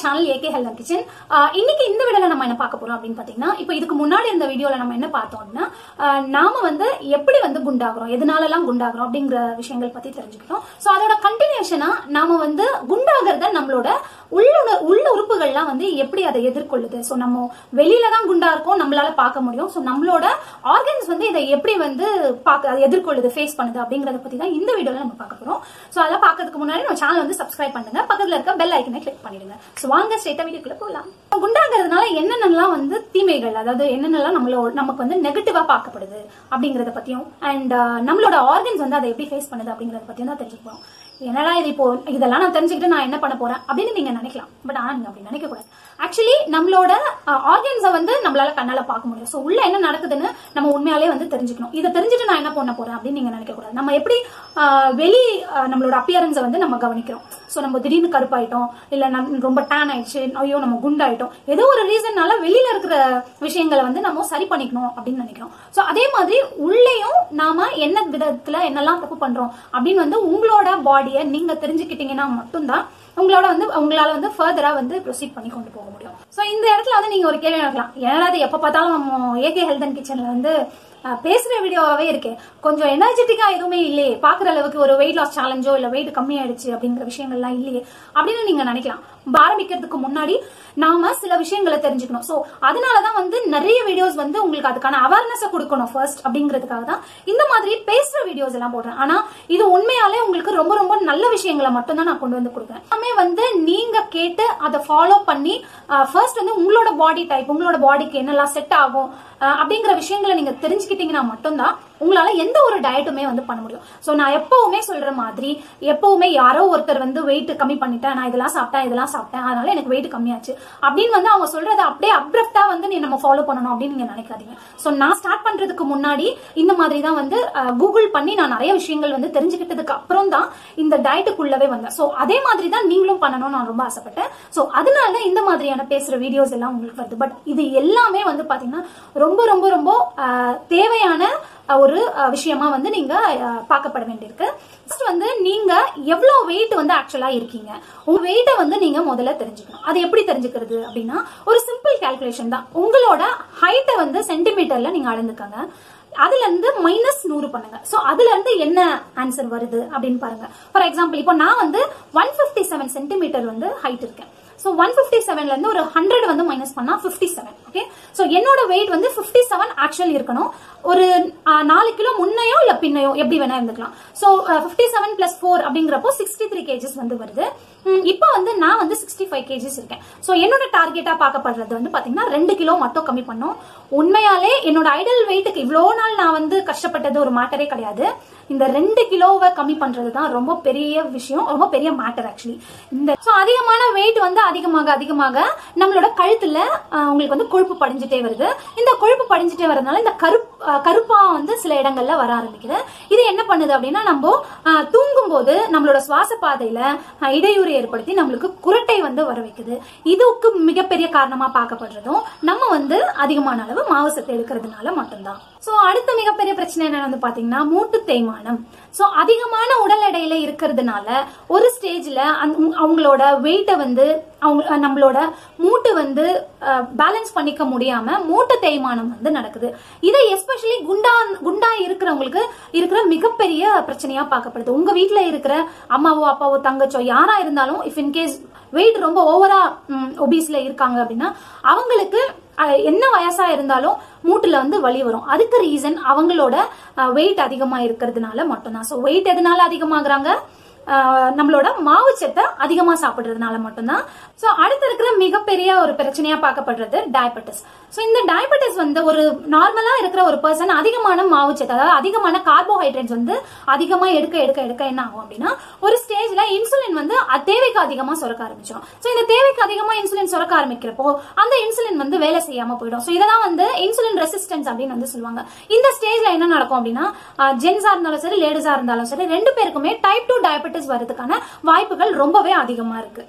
channel AK health kitchen இன்னைக்கு இந்த வீடியோல நம்ம என்ன பார்க்க போறோம் அப்படின்னு பாத்தீங்கன்னா இப்போ இதுக்கு முன்னாடி இந்த வீடியோல நம்ம என்ன பார்த்தோம்னா ஆஹ் நாம வந்து எப்படி வந்து குண்டாகிறோம் எதனால எல்லாம் குண்டாகிறோம் அப்படிங்கிற விஷயங்கள் பத்தி தெரிஞ்சுக்கிட்டோம் சோ அதோட கண்டினியூஷனா நாம வந்து குண்டாகிறத நம்மளோட உள்ள உள்ள உறுப்புகள்லாம் வந்து எப்படி அதை எதிர்கொள்ளுது சோ நம்ம வெளியில தான் குண்டா இருக்கோம் நம்மளால பார்க்க முடியும் சோ நம்மளோட ஆர்கன்ஸ் வந்து இதை எப்படி வந்து பார்க்க அதை எதிர்கொள்ளுது ஃபேஸ் பண்ணுது அப்படிங்கறத பத்தி தான் இந்த வீடியோல நம்ம பார்க்க போறோம் சோ அதெல்லாம் பார்க்கறதுக்கு முன்னாடி நம்ம சேனல் வந்து சப்ஸ்கிரைப் பண்ணுங்க பக்கத்துல இருக்க பெல் ஐக்கனை கிளிக் பண்ணிடுங்க சோ வாங்க ஸ்ட்ரெயிட்டா வீடியோக்குள்ள போகலாம் குண்டாகிறதுனால என்னென்னலாம் வந்து தீமைகள் அதாவது என்னென்னலாம் நம்மளோட நமக்கு வந்து நெகட்டிவா பார்க்கப்படுது அப்படிங்கறத பத்தியும் அண்ட் நம்மளோட ஆர்கன்ஸ் வந்து அதை எப்படி ஃபேஸ் பண்ணுது அப்படிங்கறத பத்தியும் தான் தெரிஞ்சுக்க போறோம் என்னடா இது இப்போ இதெல்லாம் நான் தெரிஞ்சுக்கிட்டு நான் என்ன பண்ண போறேன் அப்படின்னு நீங்க நினைக்கலாம் பட் ஆனா நீங்க அப்படி நினைக்க கூடாது ஆக்சுவலி நம்மளோட ஆர்கன்ஸை வந்து நம்மளால கண்ணால பார்க்க முடியும் சோ உள்ள என்ன நடக்குதுன்னு நம்ம உண்மையாலே வந்து தெரிஞ்சுக்கணும் இதை தெரிஞ்சுட்டு நான் என்ன பண்ண போறேன் அப்படின்னு நீங்க நினைக்க கூடாது நம்ம எப்படி ஆஹ், வெளி ஆஹ், நம்மளோட அப்பியரன்ஸை வந்து நம்ம கவனிக்கிறோம் சோ நம்ம திடீர்னு கருப்பாயிட்டோம் இல்ல நம்ம ரொம்ப டேன் ஆயிடுச்சு ஐயோ நம்ம குண்டாயிட்டோம் ஏதோ ஒரு ரீசன்னால வெளியில இருக்கிற விஷயங்களை வந்து நம்ம சரி பண்ணிக்கணும் அப்படின்னு நினைக்கிறோம் சோ அதே மாதிரி உள்ளேயும் நாம என்ன விதத்துல என்னெல்லாம் தப்பு பண்றோம் அப்படின்னு வந்து உங்களோட பாடியை நீங்க தெரிஞ்சுக்கிட்டீங்கன்னா மட்டும்தான் உங்களோட வந்து உங்களால வந்து ஃபர்தரா வந்து ப்ரொசீட் பண்ணி கொண்டு போக முடியும் சோ இந்த இடத்துல வந்து நீங்க ஒரு கேள்வி கேட்கலாம் ஏன்னா அது எப்ப பார்த்தாலும் நம்ம ஏகே ஹெல்த் அண்ட் கிச்சன்ல வந்து அஹ், பேசுற வீடியோவாவே இருக்கு கொஞ்சம் எனர்ஜெட்டிக்கா எதுவுமே இல்லையே பாக்குற அளவுக்கு ஒரு வெயிட் லாஸ் சேலஞ்சோ இல்ல வெயிட் கம்மியாயிடுச்சு அப்படிங்கிற விஷயங்கள்லாம் இல்லையே அப்படின்னு நீங்க நினைக்கலாம் ஆரம்பிக்கிறதுக்கு முன்னாடி நாம சில விஷயங்களை தெரிஞ்சுக்கணும் சோ அதனாலதான் வந்து நிறைய வீடியோஸ் வந்து உங்களுக்கு அதுக்கான அவேர்னஸ் கொடுக்கணும் ஃபர்ஸ்ட் அப்படிங்கிறதுக்காக தான் இந்த மாதிரி பேசுற வீடியோஸ் எல்லாம் போடுறேன் ஆனா இது உண்மையாலே உங்களுக்கு ரொம்ப ரொம்ப நல்ல விஷயங்களை மட்டும் தான் நான் கொண்டு வந்து கொடுக்குறேன் எல்லாமே வந்து நீங்க கேட்டு அதை ஃபாலோ பண்ணி ஃபர்ஸ்ட் வந்து உங்களோட பாடி டைப் உங்களோட பாடிக்கு என்னெல்லாம் செட் ஆகும் அஹ், அப்படிங்கிற விஷயங்களை நீங்க தெரிஞ்சுக்கிட்டீங்கன்னா மட்டும்தான் உங்களால எந்த ஒரு டயட்டுமே வந்து பண்ண முடியும் சோ நான் எப்பவுமே சொல்ற மாதிரி எப்பவுமே யாரோ ஒருத்தர் வந்து வெயிட் கம்மி பண்ணிட்டேன் நான் இதெல்லாம் சாப்பிட்டேன் இதெல்லாம் சாப்பிட்டேன் அதனால எனக்கு வெயிட் கம்மியாச்சு அப்படின்னு வந்து அவங்க சொல்றதை அப்படியே அப்ரப்டா வந்து நீ நம்ம ஃபாலோ பண்ணணும் அப்படின்னு நீங்க நினைக்காதீங்க சோ நான் ஸ்டார்ட் பண்றதுக்கு முன்னாடி இந்த மாதிரி தான் வந்து கூகுள் பண்ணி நான் நிறைய விஷயங்கள் வந்து தெரிஞ்சுக்கிட்டதுக்கு அப்புறம் தான் இந்த டயட்டுக்குள்ளவே வந்தேன் சோ அதே மாதிரி தான் நீங்களும் பண்ணணும்னு நான் ரொம்ப ஆசைப்பட்டேன் சோ அதனால இந்த மாதிரியான பேசுற வீடியோஸ் எல்லாம் உங்களுக்கு வருது பட் இது எல்லாமே வந்து பாத்தீங்கன்னா ரொம்ப ரொம்ப ரொம்ப அஹ், தேவையான அஹ், ஒரு அஹ், விஷயமா வந்து நீங்க அஹ், பார்க்கப்பட வேண்டியிருக்கு ஃபர்ஸ்ட் வந்து நீங்க எவ்வளவு வெயிட் வந்து ஆக்சுவலா இருக்கீங்க உங்க வெயிட்டை வந்து நீங்க முதல்ல தெரிஞ்சுக்கணும் அது எப்படி தெரிஞ்சுக்கிறது அப்படின்னா ஒரு சிம்பிள் கால்குலேஷன் தான் உங்களோட ஹைட்டை வந்து சென்டிமீட்டர்ல நீங்க அளந்துக்கங்க அதுல இருந்து மைனஸ் நூறு பண்ணுங்க சோ அதுல இருந்து என்ன ஆன்சர் வருது அப்படின்னு பாருங்க ஃபார் எக்ஸாம்பிள் இப்போ நான் வந்து ஒன் பிப்டி செவன் சென்டிமீட்டர் வந்து ஹைட் இருக்கேன் சோ ஒன் பிப்டி செவன்ல இருந்து ஒரு ஹண்ட்ரட் வந்து மைனஸ் பண்ணா பிப்டி செவன் ஓகே சோ என்னோட வெயிட் வந்து பிப்டி செவன் ஆக்சுவல் இருக்கணும் ஒரு ஆ, நாலு கிலோ முன்னையோ இல்ல பின்னையோ எப்படி வேணா இருந்துக்கலாம் so fifty seven plus four அப்படிங்கிறப்போ சிக்ஸ்டி த்ரீ கேஜஸ் வந்து வருது ம், இப்போ வந்து நான் வந்து சிக்ஸ்டி ஃபைவ் கேஜஸ் இருக்கேன் சோ என்னோட டார்கெட்டா பார்க்கப்படுறது வந்து பாத்தீங்கன்னா ரெண்டு கிலோ மட்டும் கம்மி பண்ணும் உண்மையாலே என்னோட ஐடல் வெயிட்டுக்கு இவ்வளோ நாள் நான் வந்து கஷ்டப்பட்டது ஒரு மேட்டரே கிடையாது இந்த ரெண்டு கிலோவை கம்மி பண்றது தான் ரொம்ப பெரிய விஷயம் ரொம்ப பெரிய மேட்டர் ஆக்சுவலி இந்த சோ அதிகமான வெயிட் வந்து அதிகமாக அதிகமாக நம்மளோட கழுத்துல அஹ், உங்களுக்கு வந்து கொழுப்பு படிஞ்சுட்டே வருது இந்த கொழுப்பு படிஞ்சுட்டே வரதுனால இந்த கருப் அஹ், கருப்பா வந்து சில இடங்கள்ல வர ஆரம்பிக்குது இது என்ன பண்ணுது அப்படின்னா நம்ம அஹ், தூங்கும்போது நம்மளோட சுவாச பாதையில அஹ், இடையூறு ஏற்படுத்தி நம்மளுக்கு குரட்டை வந்து வர வைக்குது இதுக்கு மிகப்பெரிய காரணமா பார்க்கப்படுறதும் நம்ம வந்து அதிகமான அளவு மாவு சத்து எடுக்கிறதுனால மட்டும்தான் சோ அடுத்த மிகப்பெரிய பிரச்சனை என்ன வந்து பாத்தீங்கன்னா மூட்டு தேய்மானம் சோ அதிகமான உடல் எடையில இருக்கிறதுனால ஒரு ஸ்டேஜ்ல அவங்களோட வெயிட்டை வந்து அவங்க நம்மளோட மூட்டு வந்து பேலன்ஸ் பண்ணிக்க முடியாம மூட்டு தேய்மானம் வந்து நடக்குது இதை எஸ்பெஷலி குண்டா குண்டா இருக்கிறவங்களுக்கு இருக்கிற மிகப்பெரிய பிரச்சனையா பார்க்கப்படுது உங்க வீட்ல இருக்கிற அம்மாவோ அப்பாவோ தங்கச்சோ யாரா இருந்தாலும் இஃப் இன்கேஸ் வெயிட் ரொம்ப ஓவரா ஒபீஸ்ல இருக்காங்க அப்படின்னா அவங்களுக்கு அஹ், என்ன வயசா இருந்தாலும் மூட்டுல வந்து வலி வரும் அதுக்கு ரீசன் அவங்களோட வெயிட் அதிகமா இருக்கிறதுனால மட்டும்தான் ஸோ வெயிட் எதனால அதிகமாகறாங்க ஆஹ் நம்மளோட மாவு சத்தை அதிகமா சாப்பிடுறதுனால மட்டும்தான் சோ அடுத்து இருக்கிற மிகப்பெரிய ஒரு பிரச்சனையா பார்க்கப்படுறது டயபெட்டிஸ் சோ இந்த டயபெட்டிஸ் வந்து ஒரு நார்மலா இருக்கிற ஒரு பர்சன் அதிகமான மாவு சத்து அதாவது அதிகமான கார்போஹைட்ரேட்ஸ் வந்து அதிகமா எடுக்க எடுக்க எடுக்க என்ன ஆகும் அப்படின்னா ஒரு ஸ்டேஜ்ல இன்சுலின் வந்து அ- தேவைக்கு அதிகமா சுரக்க ஆரம்பிச்சிடும் சோ இந்த தேவைக்கு அதிகமா இன்சுலின் சுரக்க ஆரம்பிக்கிறப்போ அந்த இன்சுலின் வந்து வேலை செய்யாம போயிடும் சோ இததான் வந்து இன்சுலின் ரெசிஸ்டன்ஸ் அப்படின்னு வந்து சொல்லுவாங்க இந்த ஸ்டேஜ்ல என்ன நடக்கும் அப்படின்னா ஜென்ஸா இருந்தாலும் சரி லேடிஸா இருந்தாலும் சரி ரெண்டு பேருக்குமே டைப் டூ டயபெட்டிஸ் வரதுக்கான வாய்ப்புகள் ரொம்பவே அதிகமா இருக்கு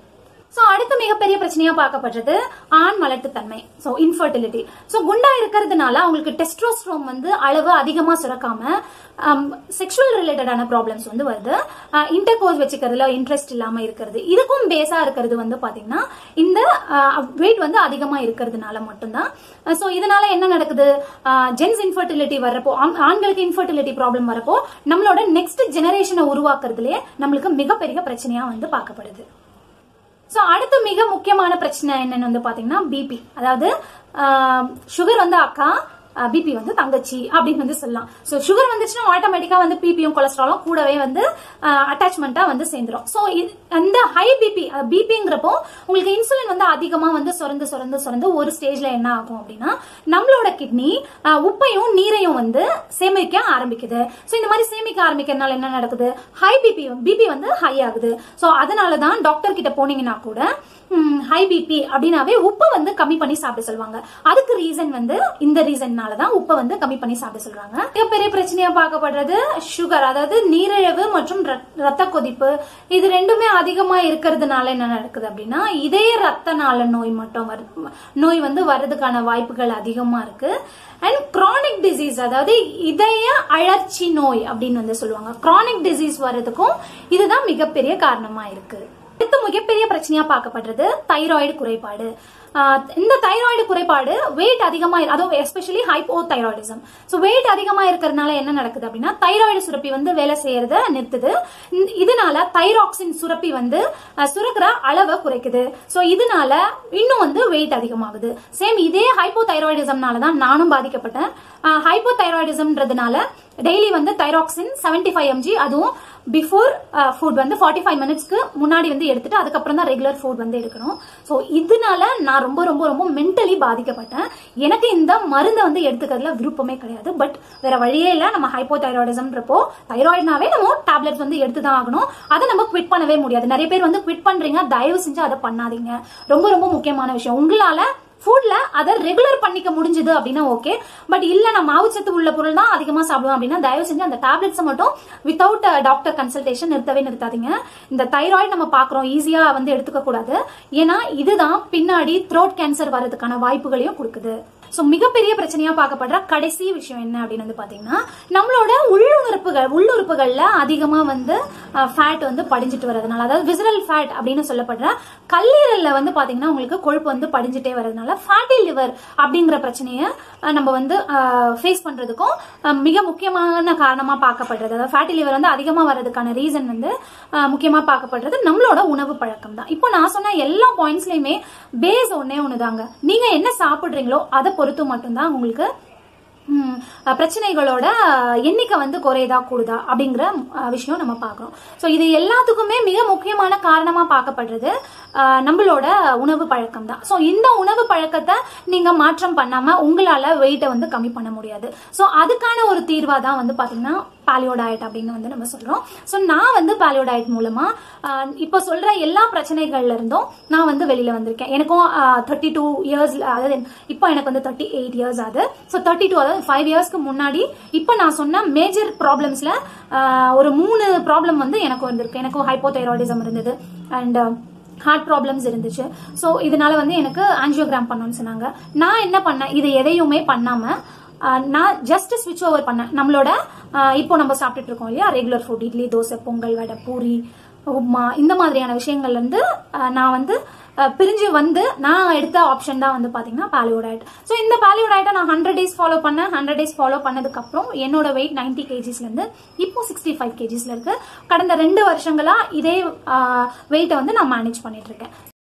சோ அடுத்த மிகப்பெரிய பிரச்சனையா பார்க்கப்படுறது ஆண் மலட்டுத்தன்மை சோ இன்ஃபர்டிலிட்டி சோ குண்டா இருக்கிறதுனால அவங்களுக்கு டெஸ்ட்ரோஸ்ட்ரோம் வந்து அளவு அதிகமா சுரக்காம செக்ஷுவல் ரிலேட்டடான ப்ராப்ளம்ஸ் வந்து வருது இன்டர் கோர்ஸ் வச்சுக்கிறதுல இன்ட்ரெஸ்ட் இல்லாம இருக்கிறது இதுக்கும் பேஸா இருக்கிறது வந்து பாத்தீங்கன்னா இந்த வெயிட் வந்து அதிகமா இருக்கிறதுனால மட்டும்தான் சோ இதனால என்ன நடக்குது ஜென்ஸ் இன்ஃபர்டிலிட்டி வர்றப்போ ஆண்- ஆண்களுக்கு இன்ஃபர்டிலிட்டி ப்ராப்ளம் வரப்போ நம்மளோட நெக்ஸ்ட் ஜெனரேஷனை உருவாக்குறதுலயே நம்மளுக்கு மிகப்பெரிய பிரச்சனையா வந்து பார்க்கப்படுது சோ அடுத்து மிக முக்கியமான பிரச்சனை என்னன்னு வந்து பாத்தீங்கன்னா பிபி அதாவது சுகர் வந்து அக்கா பிபி வந்து தங்கச்சி அப்படின்னு வந்து சொல்லலாம் சோ சுகர் வந்துச்சுன்னா ஆட்டோமேட்டிக்கா வந்து பிபியும் கொலஸ்ட்ராலும் கூடவே வந்து அட்டாச்மெண்டா வந்து சேர்ந்துரும் சோ அந்த ஹை பிபி பிபிங்கிறப்போ உங்களுக்கு இன்சுலின் வந்து அதிகமா வந்து சுரந்து சுரந்து சுரந்து ஒரு ஸ்டேஜ்ல என்ன ஆகும் அப்படின்னா நம்மளோட கிட்னி உப்பையும் நீரையும் வந்து சேமிக்க ஆரம்பிக்குது சோ இந்த மாதிரி சேமிக்க ஆரம்பிக்கிறதுனால என்ன நடக்குது ஹை பிபி பிபி வந்து ஹை ஆகுது சோ அதனாலதான் டாக்டர் கிட்ட போனீங்கன்னா கூட ஹை பிபி அப்படின்னாவே உப்பை வந்து கம்மி பண்ணி சாப்பிட சொல்லுவாங்க அதுக்கு ரீசன் வந்து இந்த ரீசன்னால தான் உப்பை வந்து கம்மி பண்ணி சாப்பிட சொல்றாங்க மிகப்பெரிய பிரச்சனையா பார்க்கப்படுறது சுகர் அதாவது நீரிழிவு மற்றும் ரத்- ரத்த கொதிப்பு இது ரெண்டுமே அதிகமா இருக்கிறதுனால என்ன நடக்குது அப்படின்னா இதய ரத்த நாள நோய் மட்டும் வருது நோய் வந்து வர்றதுக்கான வாய்ப்புகள் அதிகமா இருக்கு அண்ட் கிரானிக் டிசீஸ் அதாவது இதய அழற்சி நோய் அப்படின்னு வந்து சொல்லுவாங்க கிரானிக் டிசீஸ் வர்றதுக்கும் இதுதான் மிகப்பெரிய காரணமா இருக்கு அடுத்த மிகப்பெரிய பிரச்சனையா பார்க்கப்படுறது தைராய்டு குறைபாடு ஆஹ் இந்த தைராய்டு குறைபாடு வெயிட் அதிகமா இரு- அதுவும் especially hypothyroidism so weight அதிகமா இருக்கிறதுனால என்ன நடக்குது அப்படின்னா தைராய்டு சுரப்பி வந்து வேலை செய்யறத நிறுத்துது இந்த- இதனால தைராக்சின் சுரப்பி வந்து ஆஹ், சுரக்கிற அளவை குறைக்குது ஸோ இதனால இன்னும் வந்து வெயிட் அதிகமாகுது சேம் இதே ஹைப்போ தைராய்டிசம்னால தான் நானும் பாதிக்கப்பட்டேன் ஹைப்போ தைராய்டிசம்ன்றதுனால டெய்லி வந்து தைராக்சின் 75 ஃபைவ் எம்ஜி அதுவும் பிஃபோர் ஃபுட் வந்து ஃபார்ட்டி ஃபைவ் மினிட்ஸ்க்கு முன்னாடி வந்து எடுத்துட்டு அதுக்கப்புறம் தான் ரெகுலர் ஃபுட் வந்து எடுக்கணும் ஸோ இதனால நான் ரொம்ப ரொம்ப ரொம்ப மென்டலி பாதிக்கப்பட்டேன் எனக்கு இந்த மருந்தை வந்து எடுத்துக்கிறதுல விருப்பமே கிடையாது பட் வேற வழியே இல்லை நம்ம ஹைப்போ தைராய்டிசம்ன்றப்போ தைராய்டுனாவே நம்ம டேப்லெட்ஸ் வந்து எடுத்து தான் ஆகணும் அதை நம்ம குவிட் பண்ணவே முடியாது நிறைய பேர் வந்து குவிட் பண்றீங்க தயவு செஞ்சு அதை பண்ணாதீங்க ரொம்ப ரொம்ப முக்கியமான விஷயம் உங்களால ஃபுட்ல அதை ரெகுலர் பண்ணிக்க முடிஞ்சது அப்படின்னா ஓகே பட் இல்ல நான் மாவுச்சத்து உள்ள பொருள் தான் அதிகமா சாப்பிடுவேன் அப்படின்னா தயவு செஞ்சு அந்த டேப்லெட்ஸ் மட்டும் வித்தவுட் டாக்டர் கன்சல்டேஷன் நிறுத்தவே நிறுத்தாதீங்க இந்த தைராய்டு நம்ம பாக்குறோம் ஈஸியா வந்து எடுத்துக்க கூடாது ஏன்னா இதுதான் பின்னாடி த்ரோட் கேன்சர் வர்றதுக்கான வாய்ப்புகளையும் கொடுக்குது சோ மிகப்பெரிய பிரச்சனையா பார்க்கப்படுற கடைசி விஷயம் என்ன அப்படின்னு வந்து பாத்தீங்கன்னா நம்மளோட உள்ளுறுப்புகள் உள்ளுறுப்புகள்ல அதிகமா வந்து ஃபேட் வந்து படிஞ்சிட்டு வரதுனால அதாவது விசரல் ஃபேட் அப்படின்னு சொல்லப்படுற கல்லீரல்ல வந்து பாத்தீங்கன்னா உங்களுக்கு கொழுப்பு வந்து படிஞ்சிட்டே வரதுனால ஃபேட்டி லிவர் அப்படிங்கிற பிரச்சனையை அஹ், நம்ம வந்து ஃபேஸ் பண்றதுக்கும் அஹ், மிக முக்கியமான காரணமா பார்க்கப்படுறது அதாவது ஃபேட்டி லிவர் வந்து அதிகமா வர்றதுக்கான ரீசன் வந்து அஹ், முக்கியமா பார்க்கப்படுறது நம்மளோட உணவு பழக்கம் தான் இப்போ நான் சொன்ன எல்லா பாயிண்ட்ஸ்லயுமே பேஸ் ஒன்னே ஒண்ணுதாங்க நீங்க என்ன சாப்பிடுறீங்களோ அதை பொறுத்து மட்டும்தான் உங்களுக்கு ம், அஹ், பிரச்சனைகளோட அஹ், எண்ணிக்கை வந்து குறையுதா கூடுதா அப்படிங்கிற அஹ், விஷயம் நம்ம பார்க்கறோம் ஸோ இது எல்லாத்துக்குமே மிக முக்கியமான காரணமா பார்க்கப்படுறது அஹ், நம்மளோட உணவு பழக்கம் தான் ஸோ இந்த உணவு பழக்கத்தை நீங்க மாற்றம் பண்ணாம உங்களால வெயிட்டை வந்து கம்மி பண்ண முடியாது ஸோ அதுக்கான ஒரு தீர்வா தான் வந்து பாத்தீங்கன்னா பாலியோ டயட் அப்படின்னு வந்து நம்ம சொல்றோம் ஸோ நான் வந்து பாலியோ டயட் மூலமா அஹ், இப்போ சொல்ற எல்லா பிரச்சனைகள்ல இருந்தும் நான் வந்து வெளியில வந்திருக்கேன் எனக்கும் தேர்ட்டி டூ இயர்ஸ் அதாவது இப்போ எனக்கு வந்து தேர்ட்டி எயிட் இயர்ஸ் ஆகுது ஸோ தேர்ட்டி டூ அதாவது ஃபைவ் இயர்ஸ்க்கு முன்னாடி இப்போ நான் சொன்ன மேஜர் ப்ராப்ளம்ஸ்ல ஒரு மூணு ப்ராப்ளம் வந்து எனக்கு வந்திருக்கு எனக்கும் ஹைப்போதைராய்டிசம் இருந்தது அண்ட் ஹார்ட் ப்ராப்ளம்ஸ் இருந்துச்சு ஸோ இதனால வந்து எனக்கு ஆன்ஜியோகிராம் பண்ணணும்னு சொன்னாங்க நான் என்ன பண்ணேன் இது எதையுமே பண்ணாம ஆஹ், நான் ஜஸ்ட் ஸ்விட்ச் ஓவர் பண்ணேன் நம்மளோட ஆஹ், இப்போ நம்ம சாப்பிட்டுட்டு இருக்கோம் இல்லையா ரெகுலர் ஃபுட் இட்லி தோசை பொங்கல் வடை பூரி உப்மா இந்த மாதிரியான விஷயங்கள்ல இருந்து ஆஹ், நான் வந்து ஆஹ், பிரிஞ்சு வந்து நான் எடுத்த ஆப்ஷன் தான் வந்து பாத்தீங்கன்னா பாலியோ டயட் ஸோ இந்த பாலியோ டயட்டை நான் ஹண்ட்ரட் டேஸ் ஃபாலோ பண்ணேன் ஹண்ட்ரட் டேஸ் ஃபாலோ பண்ணதுக்கு அப்புறம் என்னோட வெயிட் நைன்டி கேஜிஸ்ல இருந்து இப்போ சிக்ஸ்டி ஃபைவ் கேஜிஸ்ல இருக்கு கடந்த ரெண்டு வருஷங்களா இதே வெயிட்டை வந்து நான் மேனேஜ் பண்ணிட்டு இருக்கேன்